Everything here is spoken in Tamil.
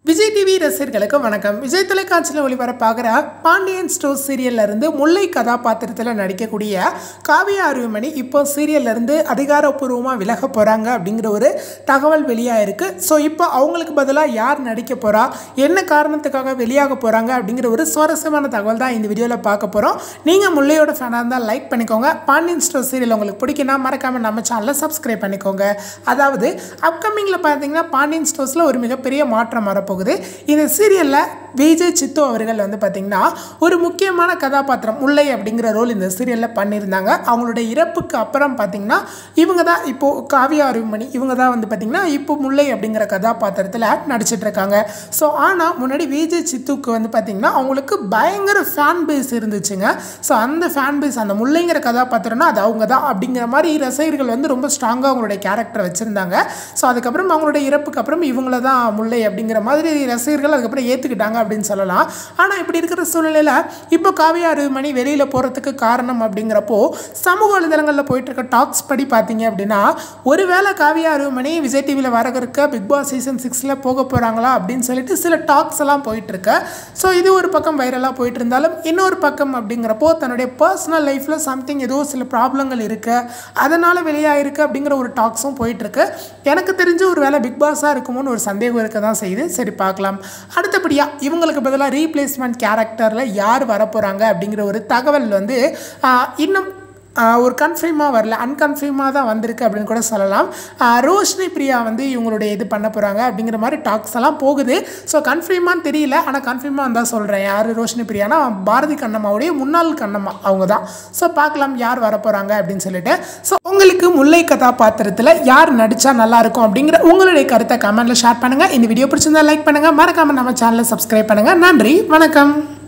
விஜய் டிவி ரசிகர்களுக்கு வணக்கம் விஜய் தொலைக்காட்சியில் ஒளிபரப்பாகிற பாண்டியன் ஸ்டோர் சீரியல்ல இருந்து முல்லை கதாபாத்திரத்தில் நடிக்கக்கூடிய காவியா அருவிமணி இப்போ சீரியல்ல இருந்து அதிகாரப்பூர்வமாக விலக போகிறாங்க அப்படிங்கிற ஒரு தகவல் வெளியாக இருக்குது ஸோ இப்போ அவங்களுக்கு பதிலாக யார் நடிக்க போகிறா என்ன காரணத்துக்காக வெளியாக போகிறாங்க அப்படிங்கிற ஒரு சுவாரஸ்யமான தகவல் தான் இந்த வீடியோவில் பார்க்க போகிறோம் நீங்கள் முல்லையோட ஃபேனாக இருந்தால் லைக் பண்ணிக்கோங்க பாண்டியன் ஸ்டோர் சீரியல் உங்களுக்கு பிடிக்குன்னா மறக்காமல் நம்ம சேனலை சப்ஸ்கிரைப் பண்ணிக்கோங்க அதாவது அப்கமிங்கில் பார்த்தீங்கன்னா பாண்டியன் ஸ்டோர்ஸில் ஒரு மிகப்பெரிய மாற்றம் வரப்போகுது இந்த சீரியலில் விஜய் சித்து அவர்கள் வந்து பார்த்திங்கன்னா ஒரு முக்கியமான கதாபாத்திரம் முல்லை அப்படிங்கிற ரோல் இந்த சீரியலில் பண்ணியிருந்தாங்க அவங்களுடைய இறப்புக்கு அப்புறம் பார்த்திங்கன்னா இவங்க தான் இப்போது காவியா அருவிமணி இவங்க தான் வந்து பார்த்திங்கன்னா இப்போ முல்லை அப்படிங்கிற கதாபாத்திரத்தில் நடிச்சிட்டு இருக்காங்க ஸோ ஆனால் முன்னாடி விஜய் சித்துக்கு வந்து பார்த்திங்கன்னா அவங்களுக்கு பயங்கர ஃபேன் பேஸ் இருந்துச்சுங்க ஸோ அந்த ஃபேன் பேஸ் அந்த முல்லைங்கிற கதாபாத்திரம்னா அது அவங்க தான் அப்படிங்கிற மாதிரி ரசிகர்கள் வந்து ரொம்ப ஸ்ட்ராங்காக அவங்களுடைய கேரக்டர் வச்சுருந்தாங்க ஸோ அதுக்கப்புறம் அவங்களுடைய இறப்புக்கு அப்புறம் இவங்கள தான் முல்லை அப்படிங்கிற மாதிரி ரசிகர்கள் அதுக்கப்புறம் ஏற்றுக்கிட்டாங்க அப்படின்னு சொல்லலாம் ஆனால் இப்படி இருக்கிற சூழ்நிலையில் இப்போ காவியா அருவிமணி வெளியில் போகிறதுக்கு காரணம் அப்படிங்கிறப்போ சமூக வலைதளங்களில் போயிட்டு இருக்க டாக்ஸ் படி பார்த்தீங்க அப்படின்னா ஒருவேளை காவியா அருவிமணி விஜய் டிவியில் வர இருக்க பிக் பாஸ் சீசன் சிக்ஸில் போக போகிறாங்களா அப்படின்னு சொல்லிட்டு சில டாக்ஸ் எல்லாம் போயிட்டு இருக்கு ஸோ இது ஒரு பக்கம் வைரலாக போயிட்டு இருந்தாலும் இன்னொரு பக்கம் அப்படிங்கிறப்போ தன்னுடைய பர்சனல் லைஃப்பில் சம்திங் ஏதோ சில ப்ராப்ளங்கள் இருக்கு அதனால் வெளியாயிருக்கு அப்படிங்கிற ஒரு டாக்ஸும் போயிட்டு இருக்கு எனக்கு தெரிஞ்சு ஒரு வேளை பிக் பாஸாக இருக்குமோன்னு ஒரு சந்தேகம் இருக்க தான் செய்யுது சரி பார்க்கலாம் அடுத்தபடியாக இவங்களுக்கு பதிலாக ரீப்ளேஸ்மெண்ட் கேரக்டரில் யார் வரப்போகிறாங்க அப்படிங்கிற ஒரு தகவல் வந்து ஆஹ், இன்னும் ஆஹ், ஒரு கன்ஃபார்மாக வரல அன்கன்ஃபார்மாக தான் வந்திருக்கு அப்படின்னு கூட சொல்லலாம் ஆஹ், ரோஷினி பிரியா வந்து இவங்களுடைய இது பண்ண போகிறாங்க அப்படிங்கிற மாதிரி டாக்ஸ் எல்லாம் போகுது ஸோ கன்ஃபார்மான்னு தெரியல ஆனால் கன்ஃபார்மாக இருந்தால் சொல்கிறேன் யார் ரோஷினி பிரியானா பாரதி கண்ணம்மாவுடைய முன்னாள் கண்ணம்மா அவங்க தான் ஸோ பார்க்கலாம் யார் வரப்போகிறாங்க அப்படின்னு சொல்லிட்டு ஸோ உங்களுக்கு முல்லை கதாபாத்திரத்தில் யார் நடித்தா நல்லாயிருக்கும் அப்படிங்கிற உங்களுடைய கருத்தை கமெண்ட்டில் ஷேர் பண்ணுங்கள் இந்த வீடியோ பிடிச்சிருந்தா லைக் பண்ணுங்கள் மறக்காமல் நம்ம சேனலை சப்ஸ்கிரைப் பண்ணுங்கள் நன்றி வணக்கம்